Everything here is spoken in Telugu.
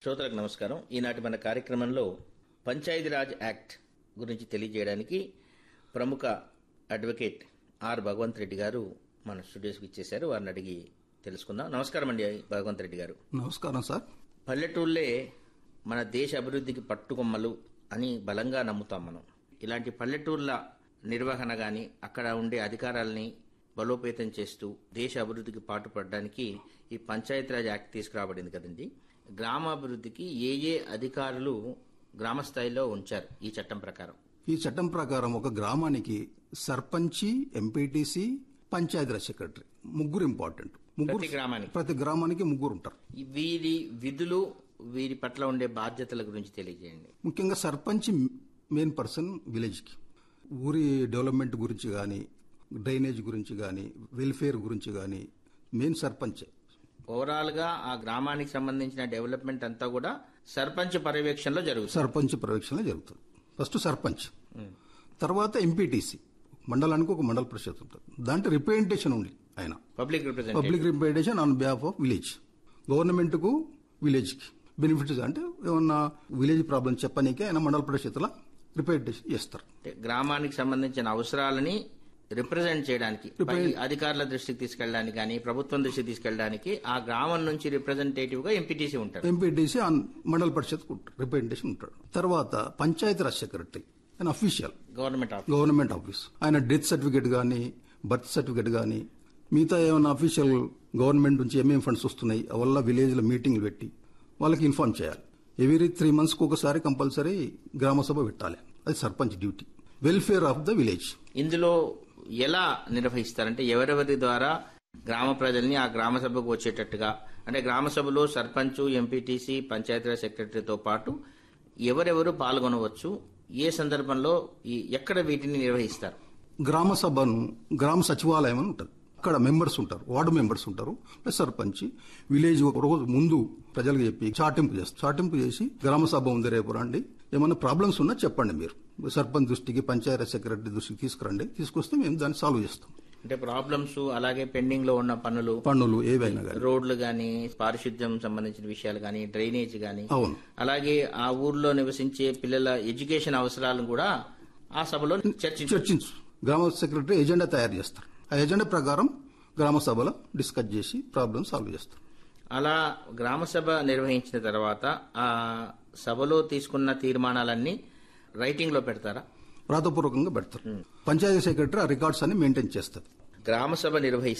శ్రోతలకు నమస్కారం ఈనాటి మన కార్యక్రమంలో పంచాయతీరాజ్ యాక్ట్ గురించి తెలియజేయడానికి ప్రముఖ అడ్వకేట్ ఆర్ భగవంత్ రెడ్డి గారు మన స్టూడియోస్కి ఇచ్చేశారు వారిని అడిగి తెలుసుకుందాం నమస్కారం అండి భగవంత్ రెడ్డి గారు నమస్కారం సార్ పల్లెటూళ్ళే మన దేశ అభివృద్ధికి పట్టుకొమ్మలు అని బలంగా నమ్ముతాం మనం ఇలాంటి పల్లెటూళ్ళ నిర్వహణ గాని అక్కడ ఉండే అధికారాలని బలోపేతం చేస్తూ దేశ అభివృద్ధికి పాటుపడడానికి ఈ పంచాయతీరాజ్ యాక్ట్ తీసుకురాబడింది కదండి గ్రామాభివృద్ధికి ఏ ఏ అధికారులు గ్రామ స్థాయిలో ఉంచారు ఈ చట్టం ప్రకారం ఈ చట్టం ప్రకారం ఒక గ్రామానికి సర్పంచి ఎంపీటీసీ పంచాయతీరాజ్ సెక్రటరీ ముగ్గురు ఇంపార్టెంట్ ముగ్గురు ప్రతి గ్రామానికి ప్రతి గ్రామానికి ముగ్గురు ఉంటారు ఈ వీరి విధులు వీరి పట్ల ఉండే బాధ్యతల గురించి తెలియజేయండి ముఖ్యంగా సర్పంచ్ మెయిన్ పర్సన్ విలేజ్ కి ఊరి డెవలప్మెంట్ గురించి కానీ డ్రైనేజ్ గురించి కానీ వెల్ఫేర్ గురించి కానీ మెయిన్ సర్పంచే ఓవరాల్ గా ఆ గ్రామానికి సంబంధించిన డెవలప్మెంట్ అంతా కూడా సర్పంచ్ పర్యవేక్షణలో జరుగుతుంది సర్పంచ్ పర్యవేక్షణ జరుగుతుంది ఫస్ట్ సర్పంచ్ తర్వాత ఎంపీటీసీ మండలానికి ఒక మండల పరిషత్ ఉంటుంది దాంట్లో రిప్రజెంటేషన్ ఉంది ఆయన public representative public representation on behalf of village government కు విలేజ్ కి బెనిఫిట్స్ అంటే ఏమన్నా విలేజ్ ప్రాబ్లం చెప్పనీకి ఆయన మండల పరిషత్లో రిప్రజెంటేషన్ చేస్తారు అంటే గ్రామానికి సంబంధించిన అవసరాలని రిప్రజెంట్ చేయడానికి పై అధికారుల దృష్టికి తీసుకెళ్ళడానికి కానీ ప్రభుత్వం దృష్టికి తీసుకెళ్ళడానికి ఆ గ్రామం నుంచి రిప్రజెంటేటివ్ గా ఎంపీటీసీ ఉంటారు ఎంపీటీసీ ఆన్ మండల పరిషత్ రిప్రజెంటేషన్ ఉంటాడు తర్వాత పంచాయతీరాజ్ సెక్రటరీ ఆయన official government office government office ఆయన డెత్ సర్టిఫికేట్ కానీ బర్త్ సర్టిఫికేట్ కానీ మిగతా ఏమైనా అఫీషియల్ గవర్నమెంట్ నుంచి ఏమేమి ఫండ్స్ వస్తున్నాయి వల్ల విలేజ్ లో మీటింగ్లు పెట్టి వాళ్ళకి ఇన్ఫార్మ్ చేయాలి ఎవ్రీ త్రీ మంత్స్ కి ఒకసారి కంపల్సరీ గ్రామ సభ పెట్టాలి అది sarpanch duty welfare of the village ఇందులో ఎలా నిర్వహిస్తారంటే ఎవరెవరి ద్వారా గ్రామ ప్రజల్ని ఆ గ్రామ సభకు వచ్చేటట్టుగా అంటే గ్రామ సభలో సర్పంచ్ ఎంపీటీసీ పంచాయతీరాజ్ సెక్రటరీతో పాటు ఎవరెవరు పాల్గొనవచ్చు ఏ సందర్భంలో ఈ ఎక్కడ వీటిని నిర్వహిస్తారు గ్రామ సభను గ్రామ సచివాలయం అని ఉంటుంది అక్కడ మెంబర్స్ ఉంటారు వార్డు మెంబర్స్ ఉంటారు ప్లస్ సర్పంచ్ విలేజ్ ఒక రోజు ముందు ప్రజలకు చెప్పి చాటింపు చేస్తారు చాటింపు చేసి గ్రామ సభ ఉంది రేపు రండి ఏమైనా ప్రాబ్లమ్స్ ఉన్నా చెప్పండి మీరు సర్పంచ్ దృష్టికి పంచాయతీ సెక్రటరీ దృష్టికి తీసుకురండి తీసుకొస్తే మేము దాన్ని సాల్వ్ చేస్తాం అంటే ప్రాబ్లమ్స్ అలాగే పెండింగ్ లో ఉన్న పనులు పన్నులు ఏవైనా కానీ రోడ్లు గాని పారిశుద్ధ్యం సంబంధించిన విషయాలు గాని డ్రైనేజ్ గాని అవును అలాగే ఆ ఊర్లో నివసించే పిల్లల ఎడ్యుకేషన్ అవసరాలను కూడా ఆ సభలో చర్చించు చర్చించు గ్రామ సెక్రటరీ ఎజెండా తయారు చేస్తారు ఆ ఎజెండా ప్రకారం గ్రామ సభలో డిస్కస్ చేసి ప్రాబ్లమ్ సాల్వ్ చేస్తారు అలా గ్రామ సభ నిర్వహించిన తర్వాత ఆ సభలో తీసుకున్న తీర్మానాలన్నీ రైటింగ్ లో పెడతారా వ్రాతపూర్వకంగా పెడతారు పంచాయతీ సెక్రటరీ ఆ రికార్డ్స్ అన్ని మెయింటైన్ చేస్తారు గ్రామ సభ నిర్వహిస్తే